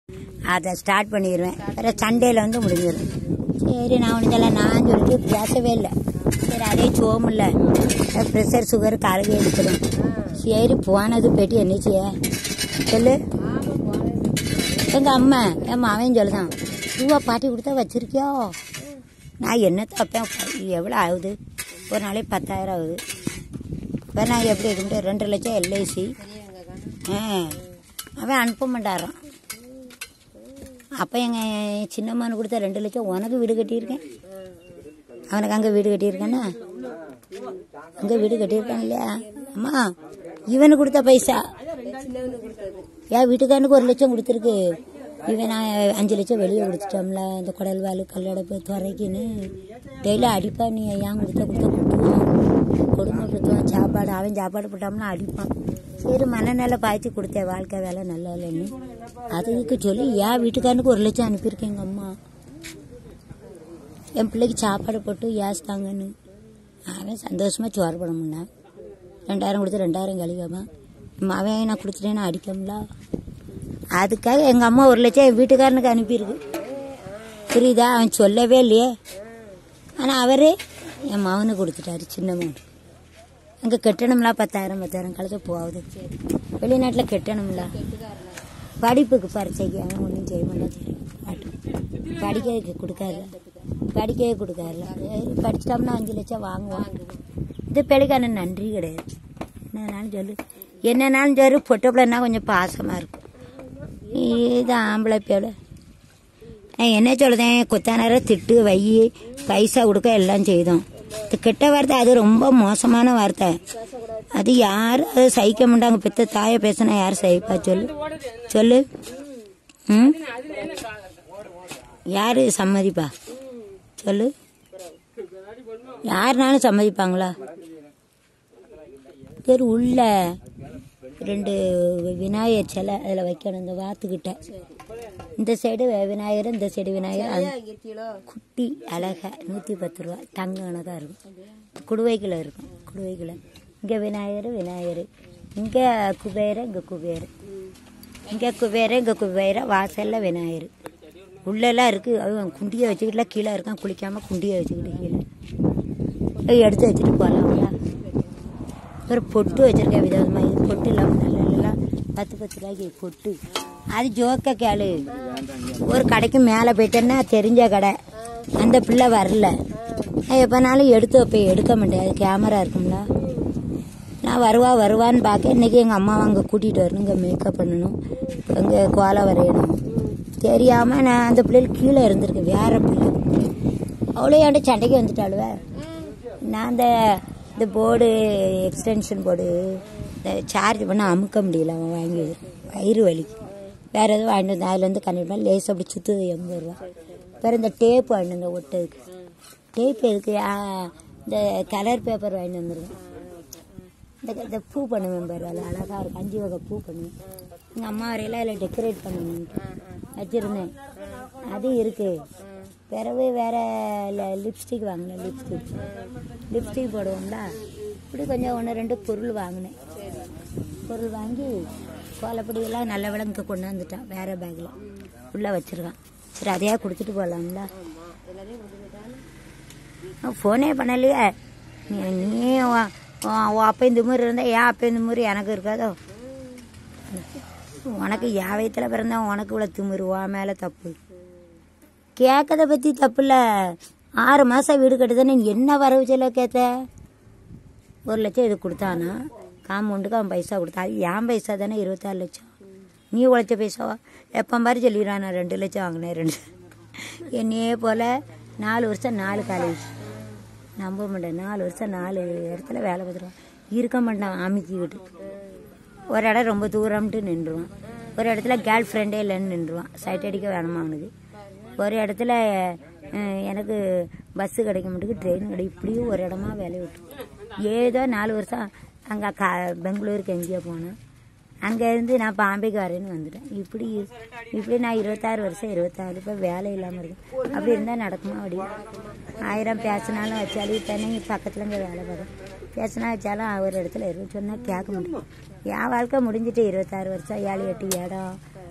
அதை ஸ்டார்ட் பண்ணிடுவேன் வேற சண்டேல வந்து முடிஞ்சிடும் சரி நான் உனக்கெல்லாம் நான் சொல்லிட்டு பேசவே இல்லை சரி அதே சோமில்ல ப்ரெஷர் சுகர் காலையில் எடுத்துடும் சரி போனது போயிட்டு என்ன செய்ய சொல்லு எங்க அம்மா என் மாவன் சொல்லுதான் ரூபா பாட்டி கொடுத்தா வச்சிருக்கியோ நான் என்ன தப்பேன் எவ்வளோ ஆகுது ஒரு நாளைக்கு பத்தாயிரம் ஆகுது இப்போ நான் எப்படி எடுக்க ரெண்டு லட்சம் எல்ஐசி ஆ அவன் அனுப்ப மாட்டாரான் அப்போ எங்கள் சின்னம்மானு கொடுத்த ரெண்டு லட்சம் உனக்கு வீடு கட்டியிருக்கேன் அவனுக்கு அங்கே வீடு கட்டியிருக்கானா அங்கே வீடு கட்டியிருக்கான் இல்லையா அம்மா இவனுக்கு கொடுத்த பைசா என் வீட்டுக்காரனுக்கு ஒரு லட்சம் கொடுத்துருக்கு இவன் நான் அஞ்சு லட்சம் வெளியே கொடுத்துட்டோம்ல இந்த குடல் வாலு கல்லடப்பு துறைக்குன்னு டெய்லி அடிப்பான் நீ ஏன் கொடுத்த கொடுத்த கொடுத்துவான் கொடுமைப்படுத்துவான் சாப்பாடு அவன் சாப்பாடு போட்டாம்னா அடிப்பான் சரி மனநிலை பாய்ச்சி கொடுத்தேன் வாழ்க்கை வேலை நல்லா இல்லைன்னு அதுக்கு சொல்லி என் வீட்டுக்காரனுக்கு ஒரு லட்சம் அனுப்பியிருக்கேன் எங்கள் அம்மா என் பிள்ளைக்கு சாப்பாடு போட்டு ஏஸ் தாங்கன்னு அவன் சந்தோஷமா சோறு போட முடியல ரெண்டாயிரம் கொடுத்து ரெண்டாயிரம் கழிக்காம அவன் நான் கொடுத்துட்டேன்னு அடிக்கம்ல அதுக்காக எங்கள் அம்மா ஒரு லட்சம் என் வீட்டுக்காரனுக்கு அனுப்பியிருக்கு புரியுதா அவன் சொல்லவே இல்லையே ஆனால் அவரு என் மகனுக்கு கொடுத்துட்டாரு சின்ன மகன் அங்கே கட்டணம்லாம் பத்தாயிரம் பத்தாயிரம் கலந்து போகுது வெளிநாட்டில் கட்டணம்ல படிப்புக்கு பரீட்சைக்கு அவன் ஒன்றும் செய்ய மாட்டான் படிக்கிறதுக்கு கொடுக்காருல படிக்கவே கொடுக்காருல சரி, படிச்சிட்டோம்னா அஞ்சு லட்சம் வாங்குவான் இது பிள்ளைக்கான நன்றி கிடையாது என்னன்னாலும் சொல்லு என்னன்னாலும் சரி பொட்டை பிள்ளைன்னா கொஞ்சம் பாசமாக இருக்கும் இது ஆம்பளை பிள்ளை நான் என்ன சொல்லுதேன் கொத்தானரை திட்டு வை பைசா கொடுக்க எல்லாம் செய்தோம் இது கெட்ட வார்த்தை அது ரொம்ப மோசமான வார்த்தை அது யாரும் அதை சகிக்க மாட்டாங்க பெத்த தாயை பேசினா யார் சகிப்பா சொல்லு சொல்லு ம் யாரு சம்மதிப்பா சொல்லு யாருனாலும் சம்மதிப்பாங்களா சரி உள்ள ரெண்டு விநாயகர் சிலை அதில் வைக்கணும் இந்த வாத்துக்கிட்ட இந்த சைடு விநாயகர் இந்த சைடு விநாயகர் அது குட்டி அழகா நூற்றி பத்து ரூபா தங்க கணக்காக இருக்கும் குடுவைக்குள்ள இருக்கும் குடுவைக்குள்ள இங்கே விநாயகர் விநாயகர் இங்கே குபேர இங்கே குபேர இங்கே குபேர இங்கே குபேர வாசலில் விநாயகர் உள்ளெல்லாம் இருக்குது அவன் குண்டியை வச்சுக்கிட்டுலாம் கீழே இருக்கான் குளிக்காமல் குண்டியை வச்சுக்கிட்டு கீழே போய் எடுத்து வச்சுட்டு போகலாம்ல ஒரு பொட்டு வச்சிருக்கேன் விதவிதமாக இது பொட்டு இல்லாமல் நல்ல நல்லா பத்து பத்து ரூபாய்க்கு பொட்டு அது ஜோக்க கேளு ஒரு கடைக்கு மேலே போயிட்டேன்னா தெரிஞ்ச கடை அந்த பிள்ளை வரல நான் எப்போனாலும் எடுத்து வைப்பேன் எடுக்க மாட்டேன் அது கேமரா இருக்கும்ல நான் வருவா வருவான்னு பார்க்க இன்னைக்கு எங்கள் அம்மாவை அங்கே கூட்டிகிட்டு வரணும் இங்கே மேக்கப் பண்ணணும் இங்கே கோலை வரையணும் தெரியாமல் நான் அந்த பிள்ளைகள் கீழே இருந்திருக்கேன் வேற பிள்ளை அவ்வளோ என்கிட்ட சண்டைக்கு வந்துட்டாளுவ நான் அந்த இந்த போர்டு எக்ஸ்டென்ஷன் போர்டு இந்த சார்ஜ் பண்ண அமுக்க முடியல அவன் வாங்கி வயிறு வலி வேற எதுவும் வாங்கிட்டு வந்து அதுலேருந்து கண்டிப்பாக லேஸ் அப்படி சுற்றுது எண்பது ரூபா வேறு இந்த டேப் வாங்கிட்டு வந்து ஒட்டுறதுக்கு டேப் எதுக்கு ஆ, இந்த கலர் பேப்பர் வாங்கிட்டு வந்துருவேன் இந்த இந்த பூ பண்ணுவேன் பாரு அது அழகாக இருக்கும் அஞ்சு வகை பூ பண்ணுவேன் எங்கள் அம்மா வரையில அதில் டெக்கரேட் பண்ணணுன்ட்டு வச்சுருந்தேன் அது இருக்கு பிறகு வேற லிப்ஸ்டிக் வாங்கினேன் லிப்ஸ்டிக் லிப்ஸ்டிக் போடுவோம்ல இப்படி கொஞ்சம் ஒன்று ரெண்டு பொருள் வாங்கினேன் பொருள் வாங்கி கோலப்பொடியெல்லாம் நல்ல விளங்க கொண்டாந்துட்டான் வேற பேக்கில் உள்ளே வச்சிருக்கான் சரி அதையா கொடுத்துட்டு போகலாம்ல ஃபோனே பண்ணலையே நீ நீ உன் உன் அப்பையும் திமுரு இருந்தால் ஏன் அப்பையும் திமுரு எனக்கு இருக்காதோ உனக்கு என் வயிற்றுல பிறந்தவன் உனக்கு இவ்வளோ திமுரு உன் மேலே தப்பு கேட்கறத பற்றி தப்பு இல்லை ஆறு மாதம் வீடு கட்டுதானே நீ என்ன வரவு செலவு கேட்ட ஒரு லட்சம் இது கொடுத்தானா காம்பவுண்டுக்கு அவன் பைசா கொடுத்தா அது என் பைசா தானே இருபத்தாறு லட்சம் நீ உழைச்ச பைசாவா எப்போ மாதிரி சொல்லிடுறான் நான் ரெண்டு லட்சம் வாங்கினேன் ரெண்டு என்னையே போல் நாலு வருஷம் நாலு காலேஜ் நம்ப மாட்டேன் நாலு வருஷம் நாலு இடத்துல வேலை பார்த்துருவான் இருக்க மாட்டான் அமுக்கிக்கிட்டு ஒரு இடம் ரொம்ப தூரம்ட்டு நின்றுவான் ஒரு இடத்துல கேர்ள் ஃப்ரெண்டே இல்லைன்னு நின்றுவான் சைட் அடிக்க வேணுமா அவனுக்கு ஒரு இடத்துல அஹ், எனக்கு பஸ்ஸு கிடைக்க மாட்டேங்குது ட்ரெயின் கிடைக்கும் இப்படியும் ஒரு இடமா வேலையை விட்டு ஏதோ நாலு வருஷம் அங்கே கா பெங்களூருக்கு எங்கேயோ போனேன் அங்கேருந்து நான் பாம்பேக்கு வரேன்னு வந்துட்டேன் இப்படி இப்படி நான் இருபத்தாறு வருஷம் இருபத்தாறு இப்போ வேலை இல்லாமல் இருக்கேன் அப்படி இருந்தால் நடக்குமா அப்படி ஆயிரம் பேசினாலும் வச்சாலும் இப்போ என்ன பக்கத்தில் இங்கே வேலை பார்க்கும் பேசினா வச்சாலும் ஒரு இடத்துல இருக்கு சொன்னால் கேட்க மாட்டேன் என் வாழ்க்கை முடிஞ்சிட்டு இருபத்தாறு வருஷம் ஏழு எட்டு இடம்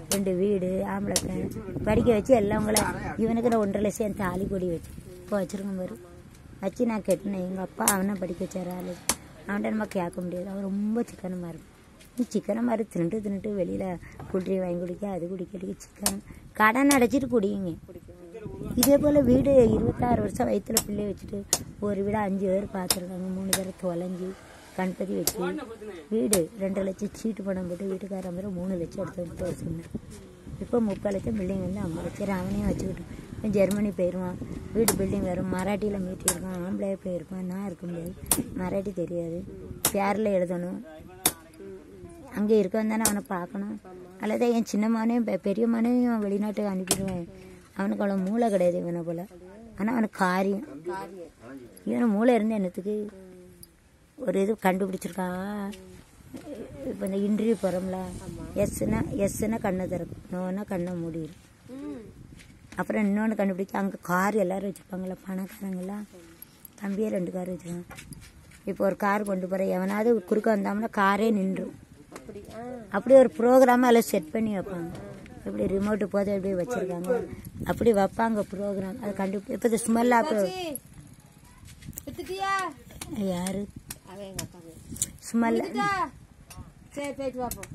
ரெண்டு வீடு ஆம்பளை பையன் படிக்க வச்சு எல்லாம் உங்களை இவனுக்கு நான் ஒன்றரை லட்சம் என் தாலி கொடி வச்சு இப்போ வச்சிருக்கேன் பாரு வச்சு நான் கட்டினேன் எங்கள் அப்பா அவனை படிக்க வச்சார் ஆளு அவன்கிட்ட நம்ம கேட்க முடியாது அவன் ரொம்ப சிக்கனமாக இருக்கும் நீ சிக்கனை மாதிரி தின்னுட்டு தின்னுட்டு வெளியில் குடி வாங்கி குடிக்க அது குடிக்கிறதுக்கு சிக்கன் கடன் அடைச்சிட்டு குடிங்க இதே போல் வீடு இருபத்தாறு வருஷம் வயிற்றுல பிள்ளை வச்சுட்டு ஒரு வீடு அஞ்சு பேர் பார்த்துருக்காங்க மூணு பேரை தொலைஞ்சி கணபதி வச்சு வீடு ரெண்டு லட்சம் சீட்டு பணம் போட்டு வீட்டுக்காரன் பேர் மூணு லட்சம் எடுத்து வந்து வச்சுருந்தேன் இப்போ முப்பது லட்சம் பில்டிங் வந்து ஐம்பது லட்சம் அவனையும் வச்சுக்கிட்டு இவன் ஜெர்மனி போயிடுவான் வீடு பில்டிங் வரும் மராட்டியில் மீட்டியிருக்கான் ஆம்பளையே போயிருப்பான் நான் இருக்க முடியாது மராட்டி தெரியாது பேரில் எழுதணும் அங்கே இருக்கவன் தானே அவனை பார்க்கணும் அல்லது என் சின்ன மகனையும் பெ- பெரிய மகனையும் வெளிநாட்டுக்கு அனுப்பிடுவேன் அவனுக்கு அவ்வளோ மூளை கிடையாது இவனை போல் ஆனால் அவனுக்கு காரியம் இவனை மூளை இருந்து என்னத்துக்கு ஒரு இது கண்டுபிடிச்சிருக்கான் இப்போ இந்த இன்டர்வியூ போகிறோம்ல எஸ்னா எஸ்னா கண்ணை திறக்கும் நோனா கண்ணை மூடிடும் அப்புறம் இன்னொன்று கண்டுபிடிக்க அங்கே கார் எல்லாரும் வச்சுருப்பாங்களே பணக்காரங்களாம் தம்பியே ரெண்டு கார் வச்சுருக்காங்க இப்போ ஒரு கார் கொண்டு போகிற எவனாவது குறுக்க வந்தாங்கன்னா காரே நின்றும் அப்படி ஒரு ப்ரோக்ராம் அதில் செட் பண்ணி வைப்பாங்க இப்படி ரிமோட்டு போதை எப்படி வச்சுருக்காங்க அப்படி வைப்பாங்க ப்ரோக்ராம் அதை கண்டுபிடி இப்போ இந்த ஸ்மெல் ஆப்பு வித்துட்டியா யாரு அவன் எங்க அக்காவே ஸ்மெல் சரி போயிட்டு வாப்போம்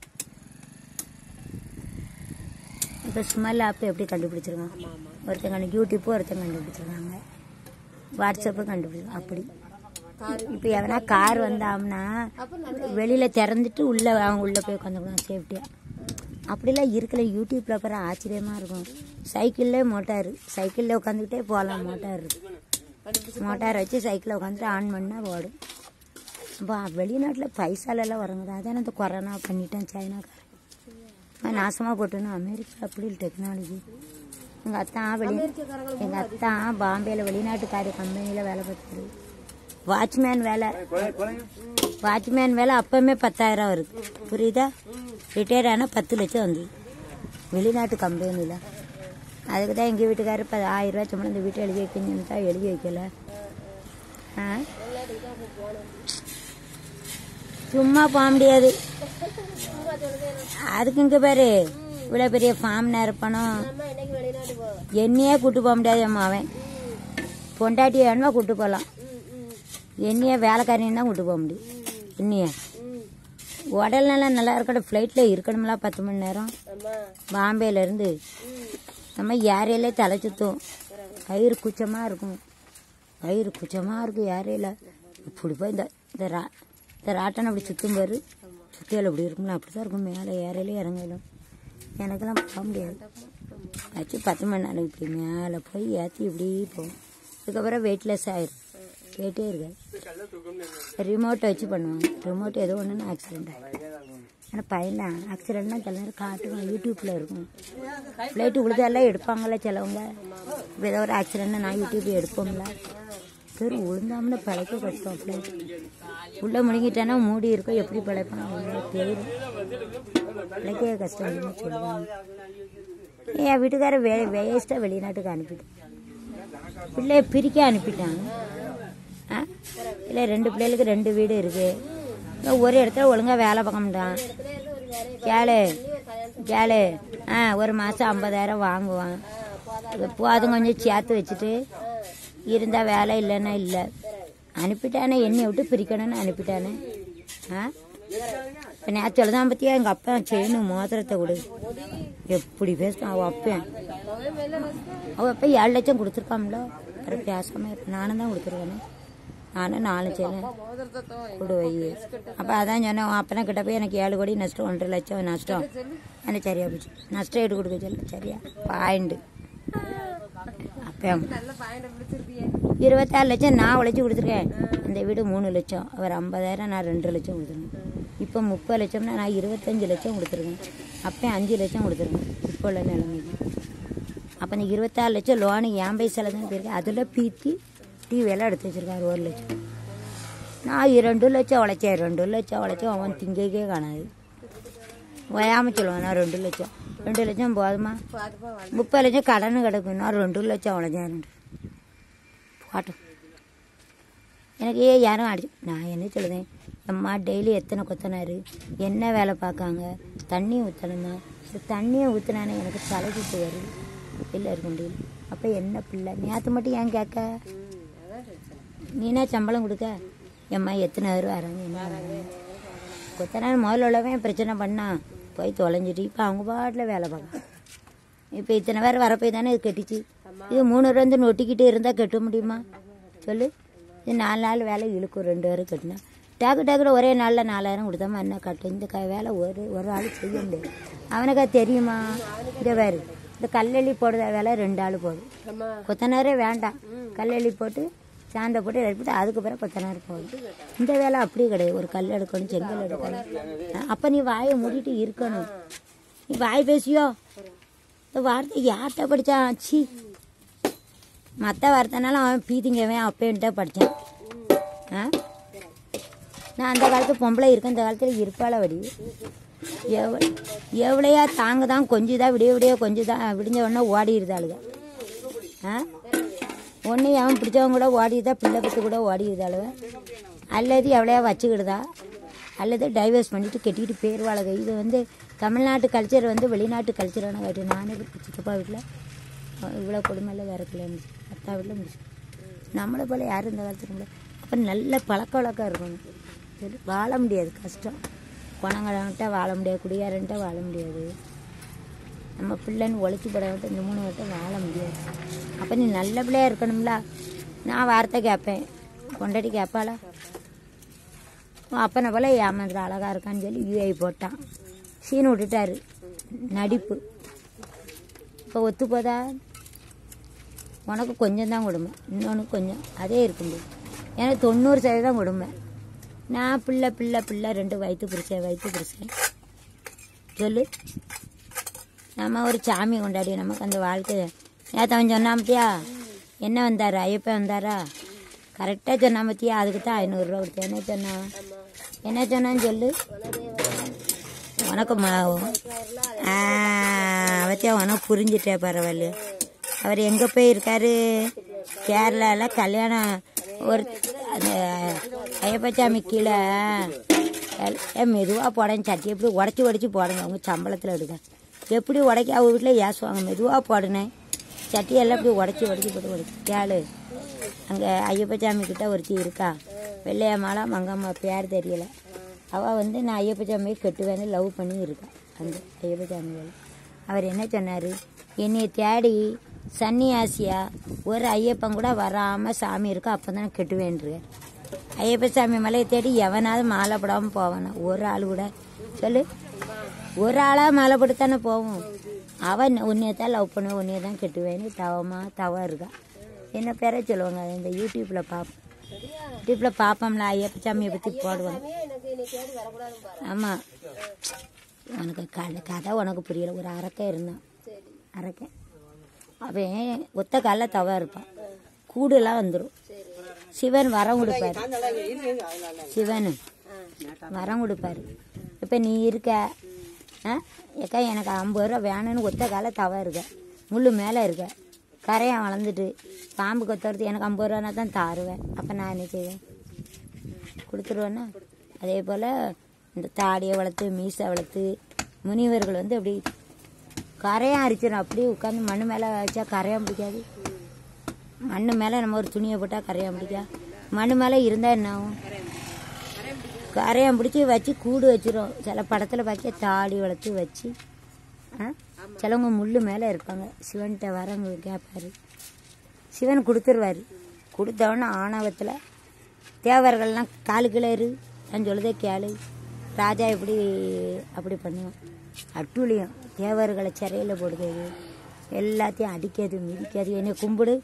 இப்போ ஸ்மெல் ஆப் எப்படி கண்டுபிடிச்சிருக்காங்க ஒருத்தங்க கண்டு யூடியூப்பு ஒருத்தங்க கண்டுபிடிச்சிருக்காங்க வாட்ஸ்அப்பு கண்டுபிடிச்சிருக்காங்க அப்படி இப்போ எவனா கார் வந்தாம்னா வெளியில் திறந்துட்டு உள்ளே அவங்க உள்ளே போய் உட்காந்துக்கலாம் சேஃப்டியாக அப்படிலாம் இருக்கல யூடியூப்பில் அப்புறம் ஆச்சரியமாக இருக்கும் சைக்கிள்லே மோட்டார் சைக்கிளில் உட்காந்துக்கிட்டே போகலாம் மோட்டார் இருக்கு மோட்டார் வச்சு சைக்கிளில் உட்காந்துட்டு ஆன் பண்ணால் ஓடும் அப்போ வெளிநாட்டில் பைசாலெல்லாம் வரங்குது அதானே இந்த கொரோனா பண்ணிட்டேன் சைனாக்காரன் அவன் நாசமாக போட்டுன்னு அமெரிக்கா அப்படி டெக்னாலஜி எங்கள் அத்தான் வெளி எங்கள் அத்தான் பாம்பேயில் வெளிநாட்டுக்காரி கம்பெனியில் வேலை பார்த்தாரு வாட்ச்மேன் வேலை வாட்ச்மேன் வேலை அப்பவுமே பத்தாயிரம் வருது புரியுதா ரிட்டையர் ஆனால் பத்து லட்சம் வந்து வெளிநாட்டு கம்பெனியில் அதுக்கு தான் எங்கள் வீட்டுக்காரர் இப்போ ஆயிரம் ரூபா சம்பளம் இந்த வீட்டை எழுதி வைக்கணும்னு தான் எழுதி வைக்கல ஆ சும்மா போக முடியாது அதுக்கு இங்கே பாரு இவ்வளோ பெரிய ஃபார்ம் நிரப்பணும் அம்மா இன்னைக்கு வெளிநாட்டு போ என்னையே கூட்டு போக முடியாது அம்மா அவன் பொண்டாட்டியை வேணுமா கூட்டு போகலாம் என்னையே வேலைக்காரியும் தான் கூட்டு போக முடியும் என்னைய உடல் நல்லா நல்லா இருக்கட்டும் ஃப்ளைட்டில் இருக்கணும்ல பத்து மணி நேரம் அம்மா பாம்பேலேருந்து நம்ம ஏரியாலே தலை சுத்தும் வயிறு குச்சமாக இருக்கும் வயிறு குச்சமாக இருக்கும் ஏரியாவில் இப்படி போய் இந்த இந்த ரா இந்த ராட்டன் அப்படி சுற்றும் பாரு சுத்தியால் அப்படி இருக்கும்ல அப்படி தான் இருக்கும் மேலே ஏரையிலே இறங்கலும் எனக்கெல்லாம் போக முடியாது ஆச்சு பத்து மணி நேரம் இப்படி மேலே போய் ஏற்றி இப்படி போகும் அதுக்கப்புறம் வெயிட்லெஸ் ஆயிரும் வெயிட்டே இருக்காது ரிமோட்டை வச்சு பண்ணுவாங்க ரிமோட் ஏதோ ஒன்றுன்னு ஆக்சிடென்ட் ஆகும் ஆனால் பையன் ஆக்சிடென்ட்னா சில நேரம் காட்டுவாங்க யூடியூப்பில் இருக்கும் ஃப்ளைட்டு விழுதெல்லாம் எடுப்பாங்கல்ல சிலவங்க இப்போ ஏதோ ஒரு ஆக்சிடென்ட்னா நான் யூடியூப் எடுப்போம்ல சரி விழுந்தாமனு பிழைக்க கஷ்டம் ஃப்ளைட் உள்ளே முழுங்கிட்டானா மூடி இருக்கும் எப்படி பிழைப்பாங்க தெரியும் பிழைக்க கஷ்டம் சொல்லுவாங்க என் வீட்டுக்காரர் வே வேஸ்ட்டாக வெளிநாட்டுக்கு அனுப்பிட்டேன் பிள்ளைய பிரிக்க அனுப்பிட்டாங்க ஆ இல்லை ரெண்டு பிள்ளைகளுக்கு ரெண்டு வீடு இருக்கு இன்னும் ஒரு இடத்துல ஒழுங்கா வேலை பார்க்க மாட்டான் கேளு கேளு ஆ ஒரு மாதம் ஐம்பதாயிரம் வாங்குவான் இது போதும் கொஞ்சம் சேர்த்து வச்சுட்டு இருந்தால் வேலை இல்லைன்னா இல்லை அனுப்பிட்டானே என்னை விட்டு பிரிக்கணும்னு அனுப்பிட்டானே ஆ இப்போ நேற்று தான் பற்றியா எங்கள் அப்பா செய்யணும் மோதிரத்தை கொடு எப்படி பேசுவான் அவள் அப்பேன் அவள் அப்போ ஏழு லட்சம் கொடுத்துருக்காம்ல அப்புறம் பேசாமல் இருப்பேன் நானும் தான் கொடுத்துருக்கேனே நானும் நாலு செய்யலாம் கொடு வை அப்போ அதான் சொன்னேன் உன் அப்பனா கிட்ட போய் எனக்கு ஏழு கோடி நஷ்டம் ஒன்றரை லட்சம் நஷ்டம் எனக்கு சரியா போச்சு நஷ்டம் எடுத்து கொடுக்க சொல்ல சரியா பாயிண்ட் அப்போ நல்ல பாயிண்ட் பிடிச்சிருக்கியே இருபத்தாறு லட்சம் நான் உழைச்சி கொடுத்துருக்கேன் இந்த வீடு மூணு லட்சம் அவர் ஐம்பதாயிரம் நான் ரெண்டு லட்சம் கொடுத்துருக்கேன் இப்போ முப்பது லட்சம்னா நான் இருபத்தஞ்சு லட்சம் கொடுத்துருக்கேன் அப்போ அஞ்சு லட்சம் கொடுத்துருக்கேன் இப்போ உள்ள நிலைமைக்கு அப்போ இந்த இருபத்தாறு லட்சம் லோனு என் பைசால தான் போயிருக்கு அதில் பீத்தி டீ விலை எடுத்து வச்சிருக்காரு ஒரு லட்சம் நான் ரெண்டு லட்சம் உழைச்சேன் ரெண்டு லட்சம் உழைச்சேன் அவன் திங்கக்கே காணாது ஓயாம சொல்லுவான் நான் ரெண்டு லட்சம் ரெண்டு லட்சம் போதுமா பாத்துப்பா முப்பது லட்சம் கடன் கிடக்கும் நான் ரெண்டு லட்சம் உழைச்சேன் ரெண்டு பாட்டும் எனக்கு ஏன் யாரும் அடி நான் என்ன சொல்லுதேன் அம்மா டெய்லி எத்தனை கொத்தனாரு என்ன வேலை பார்க்காங்க தண்ணி ஊற்றணுமா இந்த தண்ணியை ஊற்றுனானே எனக்கு தலைக்கிட்டு வருது இல்லை இருக்க முடியல அப்போ என்ன பிள்ளை நேற்று மட்டும் ஏன் கேட்க ம் அதான் பிரச்சனை நீனா சம்பளம் கொடுக்க எம்மா எத்தனை பேர் வராங்க என்ன வராங்க கொத்தனார் முதல்ல உள்ளவன் பிரச்சனை பண்ணான் போய் தொலைஞ்சிட்டு இப்போ அவங்க பாட்டில் வேலை பார்க்கலாம் இப்போ இத்தனை பேர் வரப்போய் தானே இது கட்டிச்சு இது மூணு பேர் வந்து நொட்டிக்கிட்டு இருந்தால் கட்ட முடியுமா சொல்லு இது நாலு நாள் வேலை இழுக்கும் ரெண்டு பேரும் கட்டினா டேக்கு டேக்குல ஒரே நாளில் நாலாயிரம் கொடுத்தாம என்ன கட்டும் இந்த க வேலை ஒரு ஒரு ஆள் செய்ய முடியாது அவனுக்கு அது தெரியுமா இந்த வேறு இந்த கல்லெள்ளி போடுற வேலை ரெண்டு ஆள் போதும் அம்மா கொத்தனாரே வேண்டாம் கல்லெள்ளி போட்டு சாந்தை போட்டு எடுத்துட்டு அதுக்கு பிறகு கொத்தனார் போதும் இந்த வேலை அப்படி கிடையாது ஒரு கல் எடுக்கணும் செங்கல் எடுக்கணும் அப்போ நீ வாயை மூடிட்டு இருக்கணும் நீ வாய் பேசியோ இந்த வார்த்தை யார்கிட்ட படித்தான் சி மற்ற வார்த்தைனாலும் அவன் பீதிங்கவன் அப்பேன்ட்ட படித்தான் ஆ நான் அந்த காலத்து பொம்பளை இருக்கேன் இந்த காலத்தில் இருப்பாள வடி எவ எவ்வளையா தாங்க தான் கொஞ்சம் தான் விடிய விடிய கொஞ்சம் தான் விடிஞ்ச உடனே ஓடிடுதாளுங்க ஆ ஒன்று அவன் பிடிச்சவங்க கூட ஓடிடுதா பிள்ளை பத்து கூட ஓடிடுதாளுவ அல்லது எவ்வளையா வச்சுக்கிடுதா அல்லது டைவர்ஸ் பண்ணிட்டு கட்டிட்டு பேருவாளுக இது வந்து தமிழ்நாட்டு கல்ச்சர் வந்து வெளிநாட்டு கல்ச்சரான காட்டு நானே இப்படி சித்தப்பா வீட்டில் இவ்வளோ கொடுமையில் வேற கல்யாணம் முடிச்சு அத்தா வீட்டில் முடிச்சு நம்மளை போல யாரும் இந்த காலத்தில் முடியாது அப்போ நல்ல பழக்க வழக்கம் இருக்கணும் சரி வாழ முடியாது கஷ்டம் குணங்கள்கிட்ட வாழ முடியாது குடியாரன்ட்ட வாழ முடியாது நம்ம பிள்ளைன்னு ஒழிச்சு படவிட்ட இந்த மூணு வட்டம் வாழ முடியாது அப்போ நீ நல்ல பிள்ளையா இருக்கணும்ல நான் வார்த்தை கேட்பேன் கொண்டாடி கேட்பாளா உன் அப்பனை போல ஏமாந்துட அழகா இருக்கான்னு சொல்லி யூஐ போட்டான் சீன் விட்டுட்டாரு நடிப்பு இப்போ ஒத்து போதா உனக்கு கொஞ்சம் தான் கொடுமை இன்னொன்று கொஞ்சம் அதே இருக்கு முடியும் எனக்கு தொண்ணூறு சதவீதம் கொடுமை நான் பிள்ளை பிள்ளை பிள்ளை ரெண்டு வயிற்று பிடிச்சேன் வயிற்று பிடிச்சேன் சொல்லு நம்ம ஒரு சாமி கொண்டாடி நமக்கு அந்த வாழ்க்கை நேற்று அவன் சொன்னான் பத்தியா என்ன வந்தார் ஐயப்பன் வந்தாரா கரெக்டாக சொன்னான் பத்தியா அதுக்கு தான் ஐநூறுரூவா கொடுத்தேன் என்ன சொன்னான் என்ன சொன்னான்னு சொல்லு உனக்கு மா ஆ பத்தியா உனக்கு புரிஞ்சிட்டே பரவாயில்ல அவர் எங்கே போய் இருக்காரு கேரளாவில் கல்யாணம் ஒரு அந்த ஐயப்பச்சாமி கீழே மெதுவாக போடணும் சட்டி எப்படி உடச்சி உடச்சி போடுங்க அவங்க சம்பளத்தில் எடுக்க எப்படி உடைக்க அவங்க வீட்டில் ஏசுவாங்க மெதுவாக போடுனேன் சட்டியெல்லாம் இப்படி உடச்சி உடச்சி போட்டு உடச்சி கேளு அங்கே ஐயப்பச்சாமி கிட்ட ஒருத்தி இருக்கா வெள்ளையம்மாளா மங்கம்மா பேர் தெரியல அவள் வந்து நான் ஐயப்பச்சாமியை கட்டுவேன்னு லவ் பண்ணி இருக்கா அந்த ஐயப்பச்சாமியோட அவர் என்ன சொன்னார் என்னைய தேடி சன்னியாசியா ஒரு ஐயப்பன் கூட வராமல் சாமி இருக்கா அப்போ தான் கெட்டுவேன்றார் ஐயப்ப சாமி மலையை தேடி எவனாவது மாலை போடாமல் போவானா ஒரு ஆள் கூட சொல்லு ஒரு ஆளாக மாலை போட்டு தானே போவோம் அவன் உன்னைய தான் லவ் பண்ணுவேன் உன்னைய தான் கெட்டுவேன்னு தவமா தவம் இருக்கா என்ன பேரை சொல்லுவாங்க அது இந்த யூடியூப்பில் பார்ப்போம் யூடியூப்பில் பார்ப்போம்ல ஐயப்ப சாமியை பற்றி போடுவாங்க எனக்கு இன்னைக்கு தேடி வரக்கூடாதுன்னு பாரு ஆமாம் உனக்கு கதை கதை உனக்கு புரியல ஒரு அரக்கன் இருந்தான் சரி அரக்கன் அவன் ஒத்த காலில் தவா இருப்பான் கூடுலாம் வந்துடும் சரி சிவன் வரம் கொடுப்பாரு சிவன் ஆ வரம் கொடுப்பாரு இப்போ நீ இருக்க ஆ ஏக்கா எனக்கு ஐம்பது ரூபா வேணும்னு ஒத்த கால தவா இருக்க முள்ளு மேலே இருக்க கரையான் வளர்ந்துட்டு பாம்பு கொத்துறது எனக்கு ஐம்பது ரூபானா தான் தாருவேன் அப்போ நான் என்ன செய்வேன் கொடுத்துருவேன்னா அதே போல் இந்த தாடியை வளர்த்து மீசை வளர்த்து முனிவர்கள் வந்து அப்படி கரையான் அரிச்சிடும் அப்படியே உட்காந்து மண்ணு மேலே வச்சா கரையான் பிடிக்காது மண்ணு மேலே நம்ம ஒரு துணியை போட்டால் கரையான் பிடிக்கா மண்ணு மேலே இருந்தால் என்ன ஆகும் கரையான் பிடிச்சி வச்சு கூடு வச்சிரும் சில படத்தில் பார்க்க தாடி வளர்த்து வச்சு ஆ சிலவங்க முள்ளு மேலே இருப்பாங்க சிவன்கிட்ட வரவங்க கேட்பாரு சிவன் கொடுத்துருவாரு கொடுத்தவொடனே ஆணவத்தில் தேவர்கள்லாம் காலு கிளறு நான் சொல்லுதே கேளு ராஜா எப்படி அப்படி பண்ணுவான் அட்டூழியம் தேவர்களை சிறையில் போடுறது எல்லாத்தையும் அடிக்கிறது மிதிக்கிறது என்னை கும்பிடு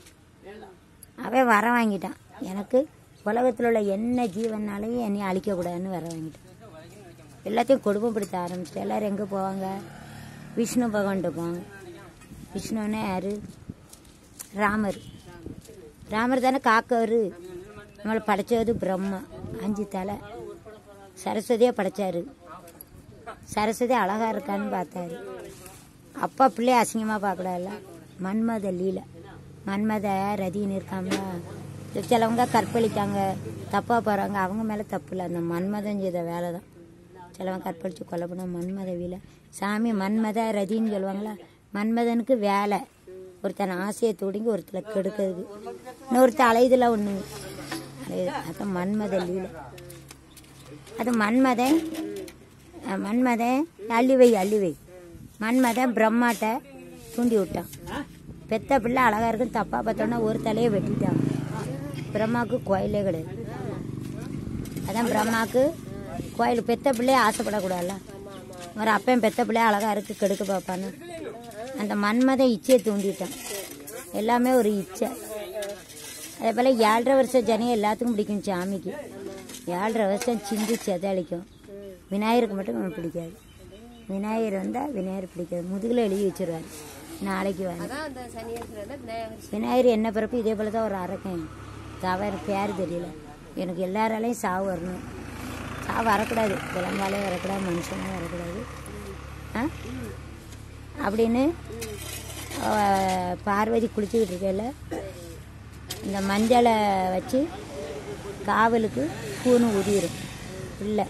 அவன் வர வாங்கிட்டான் எனக்கு உலகத்தில் உள்ள என்ன ஜீவனாலையும் என்னை அழிக்கக்கூடாதுன்னு வர வாங்கிட்டான் எல்லாத்தையும் கொடுமைப்படுத்த ஆரம்பிச்சிட்டு எல்லாரும் எங்கே போவாங்க விஷ்ணு பகவான்கிட்ட போவாங்க விஷ்ணுன்னா யாரு ராமர் ராமர் தானே காக்கவர் நம்மளை படைச்சது பிரம்மா அஞ்சு தலை சரஸ்வதியை படைச்சாரு சரஸ்வதி அழகா இருக்கான்னு பார்த்தாரு அப்பா பிள்ளைய அசிங்கமாக பார்க்கக்கூடாதுல்ல மன்மத லீலை மன்மத ரதின்னு இருக்காங்களா சிலவங்க கற்பழிக்காங்க தப்பாக போகிறாங்க அவங்க மேலே தப்பு இல்லை அந்த மன்மதன் செய்த வேலை தான் சிலவன் கற்பழித்து கொலை பண்ண மன்மத வீலை சாமி மன்மத ரதின்னு சொல்லுவாங்களா மன்மதனுக்கு வேலை ஒருத்தன் ஆசையை தூடிங்கி ஒருத்தரை கெடுக்கிறதுக்கு இன்னொருத்தர் அலைதுல ஒன்று அதான் மன்மத லீலை அது மன்மதன் அஹ் மன்மதன் அள்ளிவை அள்ளிவை மன்மதன் பிரம்மாட்ட தூண்டி விட்டான் பெத்த பிள்ளை அழகா இருக்கும் தப்பா பார்த்தோன்னா ஒரு தலையை வெட்டிட்டான் பிரம்மாவுக்கு கோயிலே கிடையாது அதான் பிரம்மாவுக்கு கோயில் பெத்த பிள்ளைய ஆசைப்படக்கூடாதுல்ல ஒரு அப்பன் பெத்த பிள்ளைய அழகா இருக்கு கெடுக்க பார்ப்பான்னு அந்த மன்மதன் இச்சையை தூண்டிட்டான் எல்லாமே ஒரு இச்சை அதே போல் ஏழரை வருஷம் ஜனம் எல்லாத்துக்கும் பிடிக்கும் சாமிக்கு ஏழரை வருஷம் சிந்தி செதளிக்கும் விநாயகருக்கு மட்டும் அவனுக்கு பிடிக்காது விநாயகர் வந்தால் விநாயகர் பிடிக்காது முதுகில் எழுதி வச்சிருவார் நாளைக்கு வாங்க அதான் அந்த சனியேஸ்வரர் விநாயகர் விநாயகர் என்ன பிறப்பு இதே போல தான் ஒரு அரக்கன் தவ எனக்கு பேர் தெரியல எனக்கு எல்லாராலையும் சாவு வரணும் சாவு வரக்கூடாது விலங்காலே வரக்கூடாது மனுஷனே வரக்கூடாது ஆ அப்படின்னு அவ பார்வதி குளிச்சுக்கிட்டு இருக்கையில் இந்த மஞ்சளை வச்சு காவலுக்கு பூணு உதிரும் இல்லை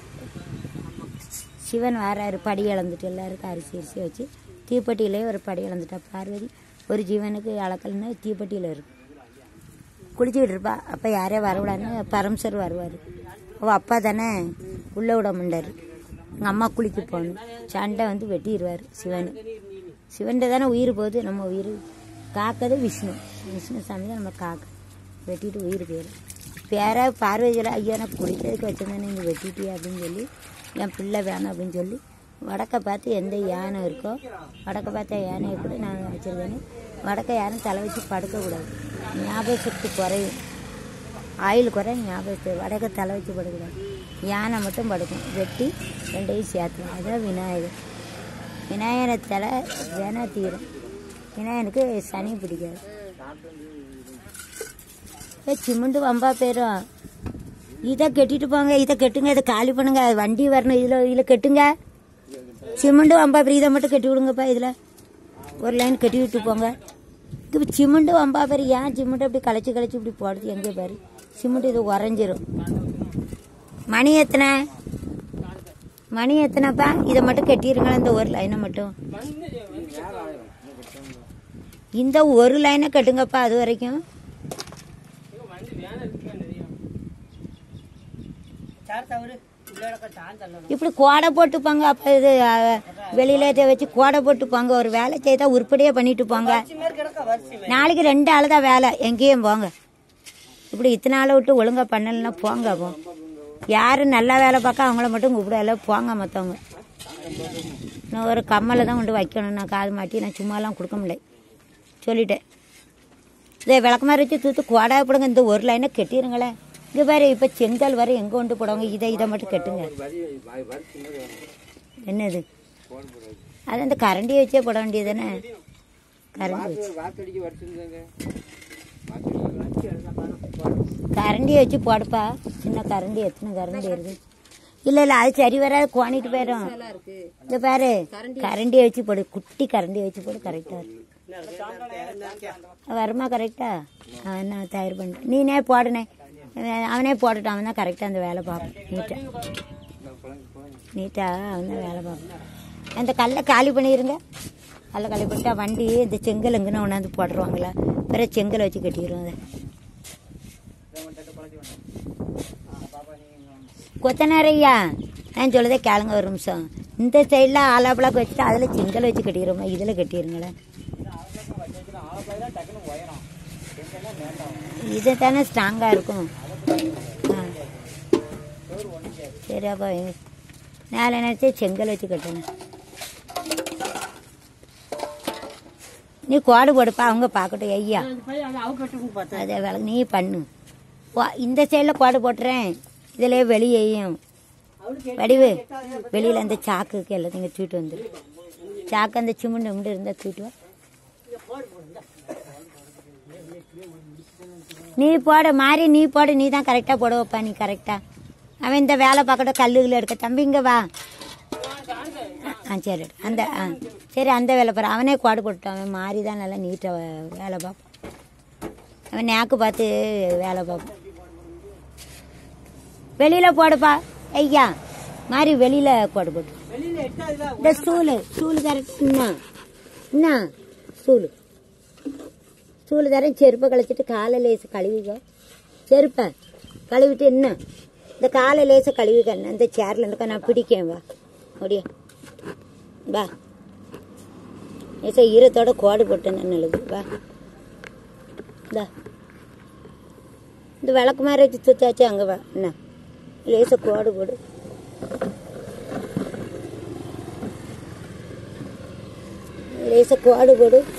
சிவன் வராரு படி இழந்துட்டு எல்லாருக்கும் அரிசி அரிசி வச்சு தீப்பெட்டியிலே ஒரு படி இழந்துட்டா பார்வதி ஒரு ஜீவனுக்கு அளக்கல்னு தீப்பெட்டியில் இருக்கும் குளிச்சுக்கிட்டு இருப்பா அப்போ யாரே வரவிடான்னு பரம்சர் வருவார் அவள் அப்பா தானே உள்ளே விட மாட்டார் எங்கள் அம்மா குளிக்க போகணும் சண்டை வந்து வெட்டிடுவார் சிவன் சிவன்கிட்ட தானே உயிர் போகுது நம்ம உயிர் காக்கது விஷ்ணு விஷ்ணு சாமி தான் நம்ம காக்க வெட்டிட்டு உயிர் போயிடும் பேர பார்வதியில் ஐயா நான் குளிக்கிறதுக்கு வச்சிருந்தேனே நீ வெட்டிட்டியா அப்படின்னு சொல்லி என் பிள்ளை வேணும் அப்படின்னு சொல்லி வடக்க பார்த்து எந்த யானை இருக்கோ வடக்க பார்த்த யானையை கூட நான் வச்சிருக்கேன்னு வடக்க யாரும் தலை வச்சு படுக்கக்கூடாது ஞாபக சக்தி குறையும் ஆயில் குறை ஞாபகத்து வடக்க தலை வச்சு படுக்கூடாது யானை மட்டும் படுக்கும் வெட்டி ரெண்டையும் சேர்த்துடும் அதான் விநாயகர் விநாயகரை தலை வேணா தீரும் விநாயகனுக்கு சனி பிடிக்காது ஏ சிமெண்ட் வம்பா போயிடும் இதை கெட்டிட்டு போங்க இதை கெட்டுங்க இதை காலி பண்ணுங்க வண்டி வரணும் இதில் இதில் கெட்டுங்க சிமெண்ட் வம்பா பெரிய இதை மட்டும் கட்டி விடுங்கப்பா இதில் ஒரு லைன் கட்டி விட்டு போங்க இப்போ சிமெண்ட் வம்பா பேர் ஏன் சிமெண்ட் அப்படி களைச்சி களைச்சி இப்படி போடுது எங்கே பாரு சிமெண்ட் இது உறைஞ்சிரும் மணி எத்தனை மணி எத்தனைப்பா இதை மட்டும் கட்டிருங்களேன் இந்த ஒரு லைனை மட்டும் இந்த ஒரு லைனை கட்டுங்கப்பா அது வரைக்கும் இப்படி கோடை போட்டுப்பாங்க அப்ப இது அஹ், வெளியில இதை வச்சு கோடை போட்டுப்பாங்க ஒரு வேலை செய்தா உருப்படியா பண்ணிட்டு போங்க நாளைக்கு ரெண்டு ஆள் தான் வேலை எங்கேயும் போங்க இப்படி இத்தனை ஆளை விட்டு ஒழுங்கா பண்ணலைன்னா போங்க போ யாரு நல்லா வேலை பார்க்க அவங்கள மட்டும் கூப்பிடல போங்க மற்றவங்க நான் ஒரு கம்மலை தான் கொண்டு வைக்கணும் நான் காது மாட்டி நான் சும்மாலாம் கொடுக்க முடியல சொல்லிட்டேன் இதை விளக்கமாரி வச்சு தூத்து கோடா போடுங்க இந்த ஒரு லைனை கட்டிடுங்களேன் இங்கே பாரு இப்போ செங்கல் வர எங்கே கொண்டு போடுவாங்க இதை இதை மட்டும் கட்டுங்க என்னது அது அந்த கரண்டியை வச்சே போட வேண்டியது தானே கரண்டி வச்சு கரண்டியை வச்சு போடுப்பா சின்ன கரண்டி எத்தனை கரண்டி இருக்கு இல்லை இல்லை அது சரி வராது கோணிட்டு போயிடும் எல்லாம் இருக்கு இந்த பாரு கரண்டியை வச்சு போடு குட்டி கரண்டியை வச்சு போடு கரெக்டாக இருக்கு வருமா கரெக்டா நான் தயார் பண்ணிட்டேன் நீனே போடுனே அவனே போட்டுட்டான் அவன் தான் கரெக்டாக அந்த வேலை பார்ப்பான் நீட்டாக நீட்டாக அவன் தான் வேலை பார்ப்பான் அந்த கல்லை காலி பண்ணிடுங்க கல்லை காலி பண்ணிட்டா வண்டி இந்த செங்கல் எங்கன்னு கொண்டாந்து போட்டுருவாங்களா வேற செங்கல் வச்சு கட்டிடுவோம் அதை கொத்தனாரையா நான் சொல்லதே கேளுங்க ஒரு நிமிஷம் இந்த சைடில் ஆலாப்பழாக்கு வச்சுட்டு அதில் செங்கல் வச்சு கட்டிடுறோமா இதில் கட்டிடுங்களேன் இது தானே ஸ்ட்ராங்காக இருக்கும் ஆ சரி அப்போ மேலே நினச்சி செங்கல் வச்சு கட்டணும் நீ கோடு போடுப்பா அவங்க பார்க்கட்டும் ஐயா அதே வேலை நீ பண்ணு வா- இந்த சைடில் கோடு போட்டுறேன் இதிலே வெளியேயும் வடிவு வெளியில் அந்த சாக்குக்கு எல்லாத்தையும் தூக்கிட்டு வந்துரு சாக்கு அந்த சிமுண்டு முண்டு இருந்தால் தூக்கிட்டு வா நீ போடு மாறி நீ போடு நீ தான் கரெக்டாக போட வைப்பா நீ கரெக்டாக அவன் இந்த வேலை பார்க்கட்டும் கல்லுகள் எடுக்க தம்பி இங்க வா ஆ சரி அந்த ஆ சரி அந்த வேலை பாரு அவனே கோடு போட்டுட்டான் அவன் மாறி தான் நல்லா நீட்டாக வேலை பார்ப்பான் அவன் நேக்கு பார்த்து வேலை பார்ப்பான் வெளியில் போடுப்பா ஐயா மாறி வெளியில் கோடு போட்டு இந்த ஸ்டூலு ஸ்டூலு தரட்டுன்னா என்ன ஸ்டூலு ஸ்டூலு தரேன் செருப்பை கழிச்சிட்டு காலை லேசு கழுவிக்கோ செருப்பை கழுவிட்டு என்ன இந்த காலை லேசை கழுவிக்க என்ன இந்த சேரில் இருக்க நான் பிடிக்கேன் வா முடிய வா ஏசா ஈரத்தோட கோடு போட்டேன்னு நல்லது வா இந்தா இந்த விளக்கு மாதிரி வச்சு சுத்தாச்சு அங்கே வா என்ன லேச கோடு போடு லேச கோடு போடு